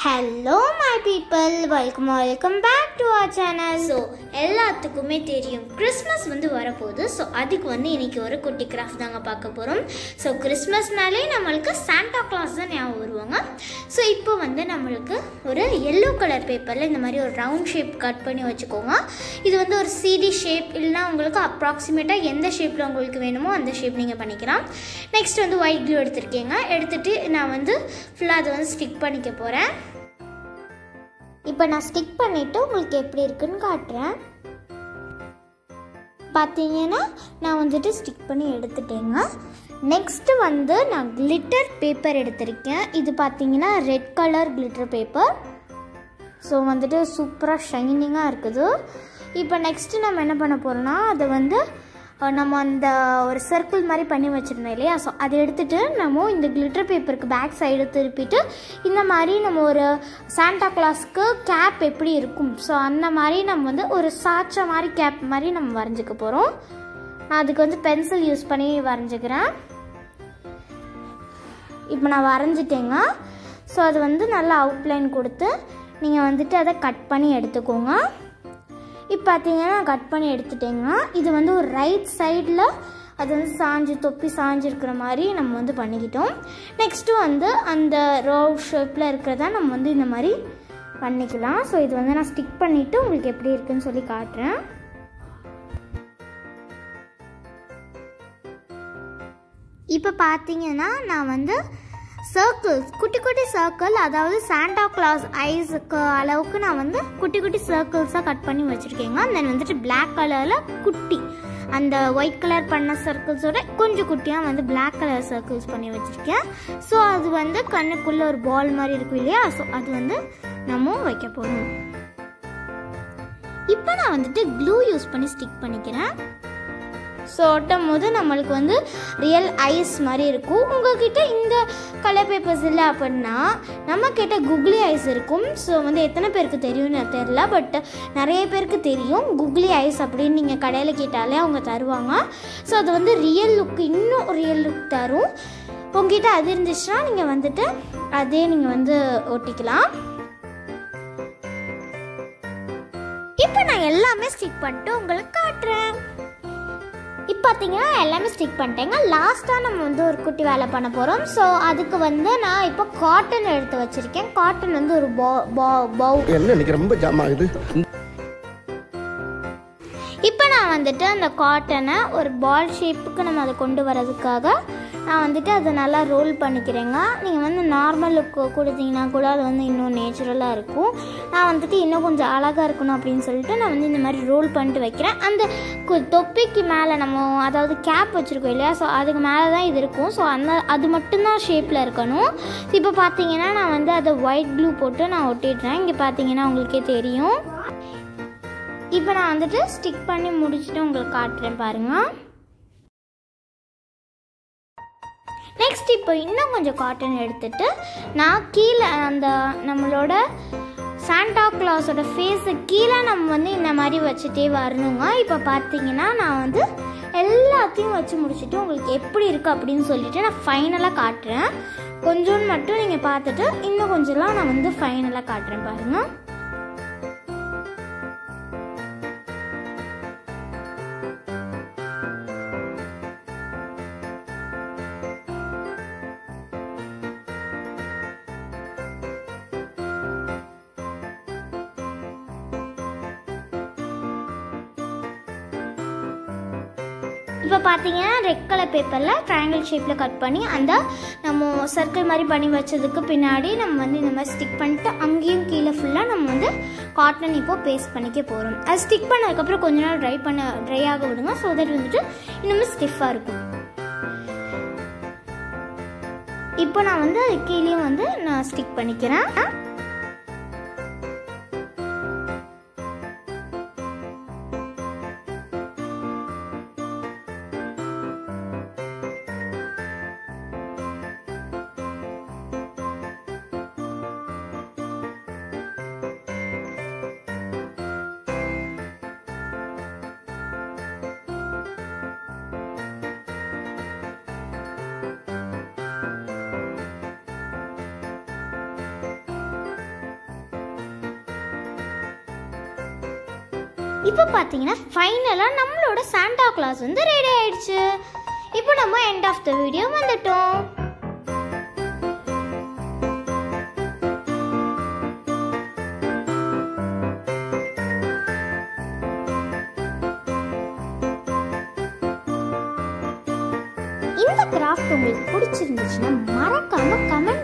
hello my people welcome welcome back to our channel so எல்லாத்துக்குமே தெரியும் Christmas வந்து வரப்போகுது ஸோ அதுக்கு வந்து இன்னைக்கு ஒரு குட்டி கிராஃப்ட் தாங்க பார்க்க போகிறோம் ஸோ கிறிஸ்மஸ்னாலே நம்மளுக்கு சாண்டா கிளாஸ் தான் ஞாபகம் வருவாங்க ஸோ இப்போ வந்து நம்மளுக்கு ஒரு எல்லோ கலர் பேப்பரில் இந்த மாதிரி ஒரு ரவுண்ட் ஷேப் கட் பண்ணி வச்சுக்கோங்க இது வந்து ஒரு சிடி ஷேப் இல்லைனா உங்களுக்கு அப்ராக்சிமேட்டாக எந்த ஷேப்பில் உங்களுக்கு வேணுமோ அந்த ஷேப் நீங்கள் பண்ணிக்கலாம் நெக்ஸ்ட் வந்து ஒயிட் க்ளூ எடுத்திருக்கீங்க எடுத்துகிட்டு நான் வந்து ஃபுல்லாக அதை வந்து ஸ்டிக் பண்ணிக்க போகிறேன் இப்போ நான் ஸ்டிக் பண்ணிவிட்டு உங்களுக்கு எப்படி இருக்குன்னு காட்டுறேன் பார்த்தீங்கன்னா நான் வந்துட்டு ஸ்டிக் பண்ணி எடுத்துட்டேங்க நெக்ஸ்ட்டு வந்து நான் கிளிட்டர் பேப்பர் எடுத்திருக்கேன் இது பார்த்தீங்கன்னா red colour glitter paper so வந்துட்டு சூப்பராக ஷைனிங்காக இருக்குது இப்போ நெக்ஸ்ட்டு நம்ம என்ன பண்ண போகிறோம்னா அதை வந்து அஹ், நம்ம அந்த ஒரு சர்க்கிள் மாதிரி பண்ணி வச்சுருந்தோம் இல்லையா ஸோ அதை எடுத்துகிட்டு நம்ம இந்த கிளிட்டர் பேப்பருக்கு பேக் சைடு திருப்பிட்டு இந்த மாதிரி நம்ம ஒரு சாண்டா கிளாஸ்க்கு கேப் எப்படி இருக்கும் ஸோ அந்த மாதிரி நம்ம வந்து ஒரு சாச்ச மாதிரி கேப் மாதிரி நம்ம வரைஞ்சிக்க போகிறோம் நான் அதுக்கு வந்து பென்சில் யூஸ் பண்ணி வரைஞ்சிக்கிறேன் இப்போ நான் வரைஞ்சிட்டேங்க ஸோ அது வந்து நல்லா அவுட்லைன் கொடுத்து நீங்கள் வந்துட்டு அதை கட் பண்ணி எடுத்துக்கோங்க இப்போ பார்த்தீங்கன்னா கட் பண்ணி எடுத்துட்டேங்க இது வந்து ஒரு ரைட் சைடில் அது வந்து சாஞ்சு தொப்பி சாஞ்சு இருக்கிற மாதிரி நம்ம வந்து பண்ணிக்கிட்டோம் நெக்ஸ்ட்டு வந்து அந்த ரோ ஷேப்பில் இருக்கிறத நம்ம வந்து இந்த மாதிரி பண்ணிக்கலாம் ஸோ இது வந்து நான் ஸ்டிக் பண்ணிவிட்டு உங்களுக்கு எப்படி இருக்குன்னு சொல்லி காட்டுறேன் இப்போ பார்த்தீங்கன்னா நான் வந்து சர்க்கிள்ஸ் குட்டி குட்டி சர்க்கிள் அதாவது சாண்டா கிளாஸ் ஐஸுக்கு அளவுக்கு நான் வந்து குட்டி குட்டி சர்க்கிள்ஸாக கட் பண்ணி வச்சுருக்கேங்க தென் வந்துட்டு Black கலரில் குட்டி அந்த ஒயிட் கலர் பண்ண சர்க்கிள்ஸோட கொஞ்சம் குட்டியாக வந்து Black கலர் சர்க்கிள்ஸ் பண்ணி வச்சுருக்கேன் ஸோ அது வந்து கண்ணுக்குள்ளே ஒரு பால் மாதிரி இருக்கும் இல்லையா ஸோ அது வந்து நம்ம வைக்க போகிறோம் இப்போ நான் வந்துட்டு க்ளூ யூஸ் பண்ணி ஸ்டிக் பண்ணிக்கிறேன் ஸோ ஒட்டும் போது நம்மளுக்கு வந்து ரியல் ஐஸ் மாதிரி இருக்கும் உங்ககிட்ட இந்த கலர் பேப்பர்ஸ் இல்லை அப்படின்னா நம்ம கிட்ட குக்லி ஐஸ் இருக்கும் ஸோ வந்து எத்தனை பேருக்கு தெரியும்னு எனக்கு தெரில பட் நிறைய பேருக்கு தெரியும் குக்லி ஐஸ் அப்படின்னு நீங்கள் கடையில் கேட்டாலே அவங்க தருவாங்க ஸோ அது வந்து ரியல் லுக் இன்னும் ரியல் லுக் தரும் உங்ககிட்ட அது இருந்துச்சுன்னா நீங்கள் வந்துட்டு அதே நீங்கள் வந்து ஒட்டிக்கலாம் இப்போ நான் எல்லாமே ஸ்டிக் பண்ணிட்டு உங்களுக்கு காட்டுறேன் இப்போ பார்த்தீங்கன்னா எல்லாமே ஸ்டிக் பண்ணிட்டேங்க லாஸ்ட்டாக நம்ம வந்து ஒரு குட்டி வேலை பண்ண போகிறோம் ஸோ அதுக்கு வந்து நான் இப்போ காட்டன் எடுத்து வச்சுருக்கேன் காட்டன் வந்து ஒரு போ பவு என்ன இன்னைக்கு ரொம்ப ஜாம் ஆகுது இப்போ நான் வந்துட்டு அந்த காட்டனை ஒரு பால் ஷேப்புக்கு நம்ம அதை கொண்டு வரதுக்காக நான் வந்துட்டு அதை நல்லா ரோல் பண்ணிக்கிறேங்க நீங்கள் வந்து நார்மல் லுக்கு கொடுத்தீங்கன்னா கூட அது வந்து இன்னும் நேச்சுரலாக இருக்கும் நான் வந்துட்டு இன்னும் கொஞ்சம் அழகாக இருக்கணும் அப்படின்னு சொல்லிட்டு நான் வந்து இந்த மாதிரி ரோல் பண்ணிட்டு வைக்கிறேன் அந்த கு- தொப்பிக்கு மேலே நம்ம அதாவது கேப் வச்சுருக்கோம் இல்லையா ஸோ அதுக்கு மேலே தான் இது இருக்கும் ஸோ அந்த அது மட்டும்தான் ஷேப்பில் இருக்கணும் இப்போ பார்த்தீங்கன்னா நான் வந்து அதை ஒயிட் ப்ளூ போட்டு நான் ஒட்டிடுறேன் இங்கே பார்த்தீங்கன்னா உங்களுக்கே தெரியும் இப்போ நான் வந்துட்டு ஸ்டிக் பண்ணி முடிச்சுட்டு உங்களுக்கு காட்டுறேன் பாருங்க நெக்ஸ்ட் இப்போ இன்னும் கொஞ்சம் காட்டன் எடுத்துட்டு நான் கீழே அந்த நம்மளோட சாண்டா கிளாஸோட ஃபேஸு கீழே நம்ம வந்து இந்த மாதிரி வச்சுட்டே வரணுங்க இப்போ பார்த்தீங்கன்னா நான் வந்து எல்லாத்தையும் வச்சு முடிச்சுட்டு உங்களுக்கு எப்படி இருக்குது அப்படின்னு சொல்லிட்டு நான் ஃபைனலாக காட்டுறேன் கொஞ்சோண்டு மட்டும் நீங்கள் பார்த்துட்டு இன்னும் கொஞ்சம்லாம் நான் வந்து ஃபைனலாக காட்டுறேன் பாருங்கள் இப்போ பார்த்தீங்கன்னா ரெட் கலர் பேப்பரில் ட்ரையாங்கிள் ஷேப்பில் கட் பண்ணி அந்த நம்ம சர்க்கிள் மாதிரி பண்ணி வச்சதுக்கு பின்னாடி நம்ம வந்து இந்த மாதிரி ஸ்டிக் பண்ணிட்டு அங்கேயும் கீழே ஃபுல்லாக நம்ம வந்து காட்டன் இப்போ பேஸ்ட் பண்ணிக்க போகிறோம் அது ஸ்டிக் பண்ணதுக்கப்புறம் கொஞ்ச நாள் ட்ரை பண்ண ட்ரை ஆக விடுங்க ஸோ தட் வந்துட்டு இன்னுமே ஸ்டிஃபாக இருக்கும் இப்போ நான் வந்து அது கீழேயும் வந்து நான் ஸ்டிக் பண்ணிக்கிறேன் இப்போ பார்த்தீங்கன்னா ஃபைனலாக நம்மளோட சாண்டா கிளாஸ் வந்து ரெடி ஆயிடுச்சு இப்போ நம்ம எண்ட் ஆஃப் த வீடியோ வந்துட்டோம் இந்த கிராஃப்ட் உங்களுக்கு பிடிச்சிருந்துச்சுன்னா மறக்காம கமெண்ட்